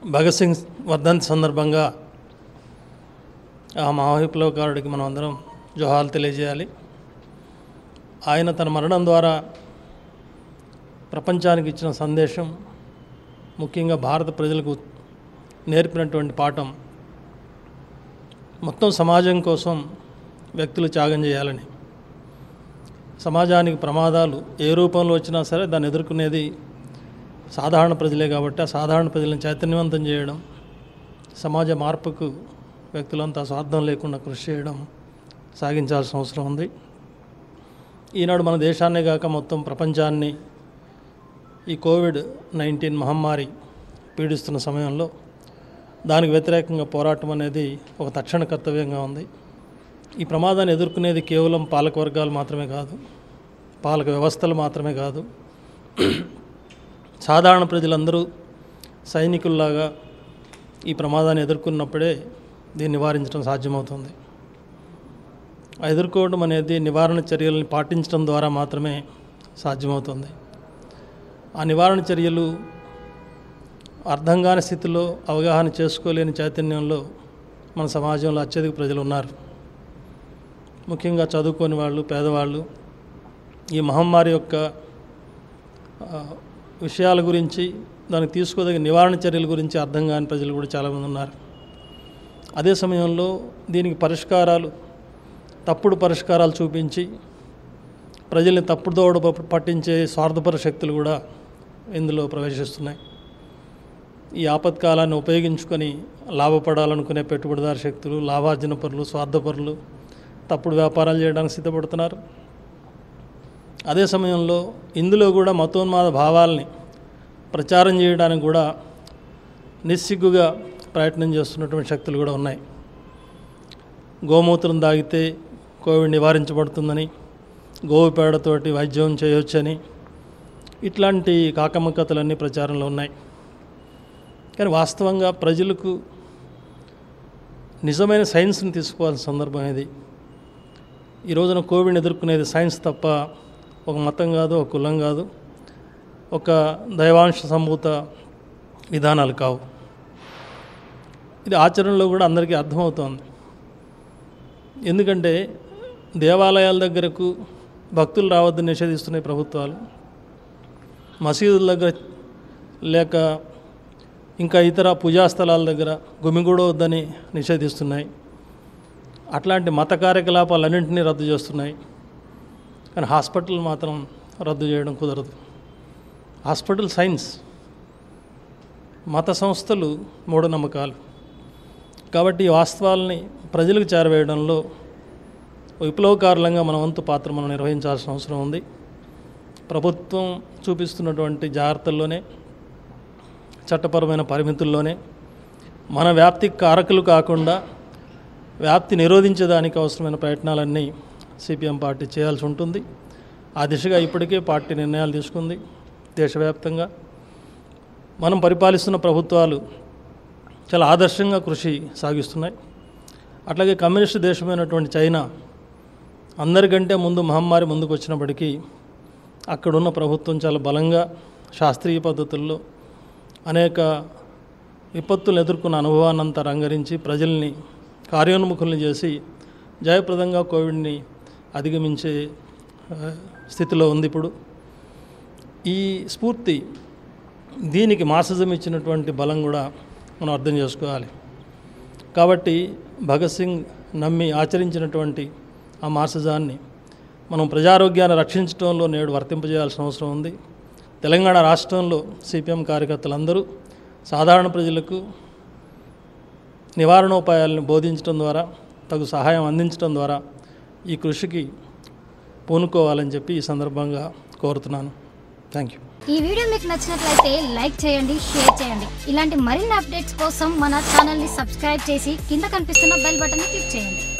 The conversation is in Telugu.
భగత్ సింగ్ వర్ధంతి సందర్భంగా ఆ మహావిప్లవకారుడికి మనం అందరం జోహాలు తెలియజేయాలి ఆయన తన మరణం ద్వారా ప్రపంచానికి ఇచ్చిన సందేశం ముఖ్యంగా భారత ప్రజలకు నేర్పినటువంటి పాఠం మొత్తం సమాజం కోసం వ్యక్తులు త్యాగం చేయాలని సమాజానికి ప్రమాదాలు ఏ రూపంలో వచ్చినా సరే దాన్ని ఎదుర్కొనేది సాధారణ ప్రజలే కాబట్టి ఆ సాధారణ ప్రజలను చైతన్యవంతం చేయడం సమాజ మార్పుకు వ్యక్తులంతా స్వార్థం లేకుండా కృషి చేయడం సాగించాల్సిన అవసరం ఉంది ఈనాడు మన దేశాన్నే కాక మొత్తం ప్రపంచాన్ని ఈ కోవిడ్ నైన్టీన్ మహమ్మారి పీడిస్తున్న సమయంలో దానికి వ్యతిరేకంగా పోరాటం అనేది ఒక తక్షణ కర్తవ్యంగా ఉంది ఈ ప్రమాదాన్ని ఎదుర్కొనేది కేవలం పాలక వర్గాలు మాత్రమే కాదు పాలక వ్యవస్థలు మాత్రమే కాదు సాధారణ ప్రజలందరూ సైనికుల్లాగా ఈ ప్రమాదాన్ని ఎదుర్కొన్నప్పుడే దీన్ని నివారించడం సాధ్యమవుతుంది ఆ ఎదుర్కోవడం అనేది నివారణ చర్యలను పాటించడం ద్వారా మాత్రమే సాధ్యమవుతుంది ఆ నివారణ చర్యలు అర్థం కాని స్థితిలో అవగాహన చేసుకోలేని చైతన్యంలో మన సమాజంలో అత్యధిక ప్రజలు ఉన్నారు ముఖ్యంగా చదువుకోని వాళ్ళు పేదవాళ్ళు ఈ మహమ్మారి యొక్క ఆ, విషయాల గురించి దానికి తీసుకోదగిన నివారణ చర్యల గురించి అర్థం కాని ప్రజలు కూడా చాలామంది ఉన్నారు అదే సమయంలో దీనికి పరిష్కారాలు తప్పుడు పరిష్కారాలు చూపించి ప్రజల్ని తప్పుడు దోడ ప- పట్టించే స్వార్థపర శక్తులు కూడా ఇందులో ప్రవేశిస్తున్నాయి ఈ ఆపత్కాలాన్ని ఉపయోగించుకొని లాభపడాలనుకునే పెట్టుబడిదారు శక్తులు లాభార్జన పరులు స్వార్థపరులు తప్పుడు వ్యాపారాలు చేయడానికి సిద్ధపడుతున్నారు అదే సమయంలో ఇందులో కూడా మతోన్మాద భావాల్ని ప్రచారం చేయడానికి కూడా నిస్సిగ్గుగా ప్రయత్నం చేస్తున్నటువంటి శక్తులు కూడా ఉన్నాయి గోమూత్రం తాగితే కోవిడ్ నివారించబడుతుందని గోవు పేడతోటి వైద్యం చేయొచ్చని ఇట్లాంటి కాకమ్మ కథలన్నీ ప్రచారంలో ఉన్నాయి కానీ వాస్తవంగా ప్రజలకు నిజమైన సైన్స్ని తీసుకోవాల్సిన సందర్భం ఇది ఈ రోజున కోవిడ్ని ఎదుర్కొనేది సైన్స్ తప్ప ఒక మతం కాదు ఒక కులం కాదు ఒక దైవాంశ సంభూత విధానాలు కావు ఇది ఆచరణలో కూడా అందరికీ అర్థమవుతోంది ఎందుకంటే దేవాలయాల దగ్గరకు భక్తులు రావద్దని నిషేధిస్తున్నాయి ప్రభుత్వాలు మసీదుల దగ్గర లేక ఇంకా ఇతర పూజా స్థలాల దగ్గర గుమిగూడవద్దని నిషేధిస్తున్నాయి అట్లాంటి మత కార్యకలాపాలన్నింటినీ రద్దు చేస్తున్నాయి కానీ హాస్పిటల్ మాత్రం రద్దు చేయడం కుదరదు హాస్పిటల్ సైన్స్ మత సంస్థలు మూఢనమ్మకాలు కాబట్టి ఈ వాస్తవాలని ప్రజలకు చేరవేయడంలో విప్లవకారులంగా మన వంతు పాత్ర మనం నిర్వహించాల్సిన అవసరం ఉంది ప్రభుత్వం చూపిస్తున్నటువంటి జాగ్రత్తల్లోనే చట్టపరమైన పరిమితుల్లోనే మన వ్యాప్తి కారకులు కాకుండా వ్యాప్తి నిరోధించడానికి అవసరమైన ప్రయత్నాలన్నీ సిపిఎం పార్టీ చేయాల్సి ఉంటుంది ఆ దిశగా ఇప్పటికే పార్టీ నిర్ణయాలు తీసుకుంది దేశవ్యాప్తంగా మనం పరిపాలిస్తున్న ప్రభుత్వాలు చాలా ఆదర్శంగా కృషి సాగిస్తున్నాయి అట్లాగే కమ్యూనిస్టు దేశమైనటువంటి చైనా అందరికంటే ముందు మహమ్మారి ముందుకు వచ్చినప్పటికీ అక్కడున్న ప్రభుత్వం చాలా బలంగా శాస్త్రీయ పద్ధతుల్లో అనేక విపత్తులు ఎదుర్కొన్న అనుభవాన్నంతా రంగరించి ప్రజల్ని కార్యోన్ముఖుల్ని చేసి జయప్రదంగా కోవిడ్ని అధిగమించే ఆ, స్థితిలో ఉంది ఇప్పుడు ఈ స్ఫూర్తి దీనికి మార్క్సిజం ఇచ్చినటువంటి బలం కూడా మనం అర్థం చేసుకోవాలి కాబట్టి భగత్ సింగ్ నమ్మి ఆచరించినటువంటి ఆ మార్క్సిజాన్ని మనం ప్రజారోగ్యాన్ని రక్షించడంలో నేడు వర్తింపజేయాల్సిన అవసరం ఉంది తెలంగాణ రాష్ట్రంలో సిపిఎం కార్యకర్తలందరూ సాధారణ ప్రజలకు నివారణోపాయాలను బోధించడం ద్వారా తగు సహాయం అందించడం ద్వారా ఈ కృషికి పూనుకోవాలని చెప్పి ఈ సందర్భంగా కోరుతున్నాను థ్యాంక్ యూ ఈ వీడియో మీకు నచ్చినట్లయితే లైక్ చేయండి షేర్ చేయండి ఇలాంటి మరిన్ని అప్డేట్స్ కోసం మన ఛానల్ని సబ్స్క్రైబ్ చేసి కింద కనిపిస్తున్న బెల్ బటన్ని క్లిక్ చేయండి